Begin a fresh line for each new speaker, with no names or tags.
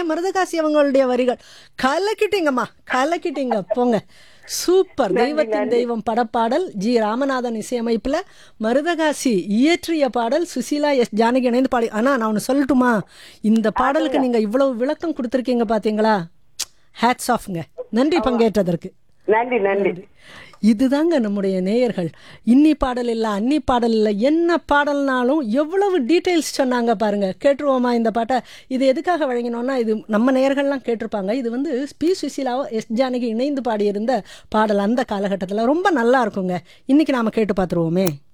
மருதகாசி அவங்களுடைய வரிகள் கலக்கிட்டீங்கம்மா கலக்கிட்டீங்க போங்க சூப்பர் தெய்வத்தின் தெய்வம் படப்பாடல் ஜி ராமநாதன் இசையமைப்புல மருதகாசி இயற்றிய பாடல் சுசீலா எஸ் ஜானகி இணைந்து பாடி ஆனா நான் ஒன்று சொல்லட்டுமா இந்த பாடலுக்கு நீங்க இவ்வளவு விளக்கம் கொடுத்துருக்கீங்க பாத்தீங்களா ஹேட்ஸ் ஆஃப்ங்க நன்றி பங்கேற்றதற்கு
நன்றி நன்றி
இதுதாங்க நம்முடைய நேயர்கள் இன்னி பாடல் இல்லை அன்னி பாடல் இல்லை என்ன பாடல்னாலும் எவ்வளவு டீட்டெயில்ஸ் சொன்னாங்க பாருங்க கேட்டுருவோமா இந்த பாட்டை இது எதுக்காக வழங்கினோம்னா இது நம்ம நேயர்கள்லாம் கேட்டிருப்பாங்க இது வந்து பி சுசீலாவோ எஸ் ஜானகி இணைந்து பாடியிருந்த பாடல் அந்த காலகட்டத்தில் ரொம்ப நல்லா இருக்குங்க இன்னைக்கு நாம கேட்டு பார்த்துருவோமே